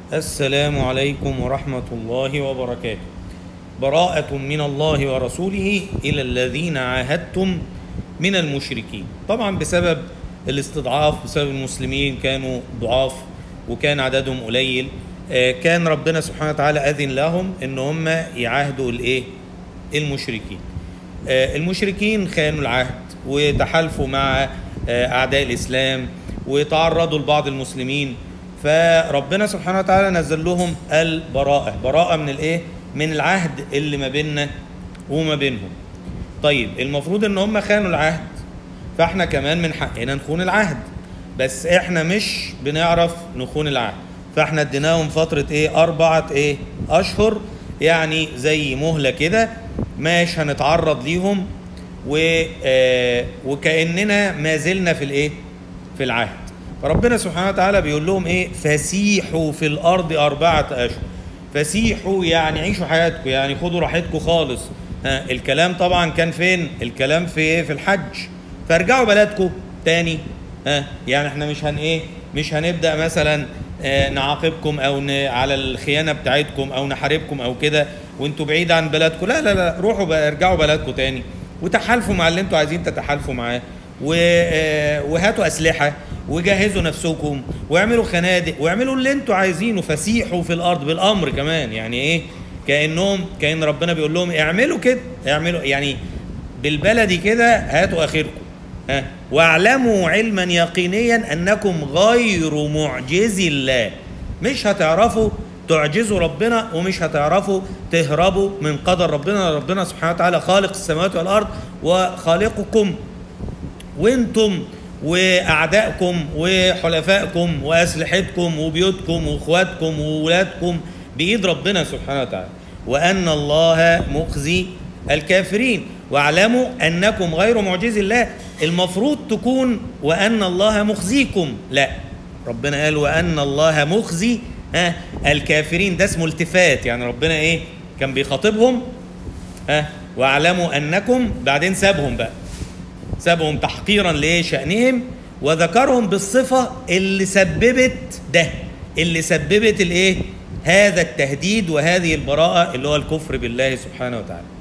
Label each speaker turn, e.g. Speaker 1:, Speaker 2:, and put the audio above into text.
Speaker 1: السلام عليكم ورحمة الله وبركاته براءة من الله ورسوله إلى الذين عاهدتم من المشركين طبعا بسبب الاستضعاف بسبب المسلمين كانوا ضعاف وكان عددهم قليل آه، كان ربنا سبحانه وتعالى أذن لهم إن هم يعاهدوا الإيه المشركين آه، المشركين خانوا العهد وتحالفوا مع آه، أعداء الإسلام وتعرضوا لبعض المسلمين فربنا سبحانه وتعالى نزل لهم البراءة براءة من الإيه؟ من العهد اللي ما بيننا وما بينهم طيب المفروض ان هم خانوا العهد فاحنا كمان من حقنا نخون العهد بس احنا مش بنعرف نخون العهد فاحنا اديناهم فترة ايه اربعة ايه اشهر يعني زي مهلة كده مش هنتعرض ليهم و آه وكأننا ما زلنا في الايه في العهد فربنا سبحانه وتعالى بيقول لهم ايه فسيحوا في الارض اربعة اشهر فسيحوا يعني عيشوا حياتكم يعني خدوا راحتكم خالص ها الكلام طبعا كان فين الكلام في ايه في الحج فارجعوا بلدكم تاني ها يعني احنا مش هن ايه مش هنبدا مثلا آه نعاقبكم او ن... على الخيانه بتاعتكم او نحاربكم او كده وانتوا بعيد عن بلدكم لا لا لا روحوا بقى ارجعوا بلدكم تاني وتحالفوا مع اللي انتوا عايزين تتحالفوا معاه و... آه وهاتوا اسلحه وجهزوا نفسكم واعملوا خنادق واعملوا اللي انتوا عايزينه فسيحوا في الارض بالامر كمان يعني ايه كانهم كان ربنا بيقول لهم اعملوا كده اعملوا يعني بالبلدي كده هاتوا اخركم ها واعلموا علما يقينيا انكم غير معجزي الله مش هتعرفوا تعجزوا ربنا ومش هتعرفوا تهربوا من قدر ربنا ربنا سبحانه وتعالى خالق السماوات والارض وخالقكم وانتم واعدائكم وحلفائكم واسلحتكم وبيوتكم واخواتكم وولادكم بايد ربنا سبحانه وتعالى وان الله مخزي الكافرين واعلموا انكم غير معجز الله المفروض تكون وان الله مخزيكم لا ربنا قال وان الله مخزي ها الكافرين ده اسمه التفات يعني ربنا ايه كان بيخاطبهم ها واعلموا انكم بعدين سابهم بقى سابهم تحقيرا لشأنهم وذكرهم بالصفة اللي سببت ده اللي سببت الايه هذا التهديد وهذه البراءة اللي هو الكفر بالله سبحانه وتعالى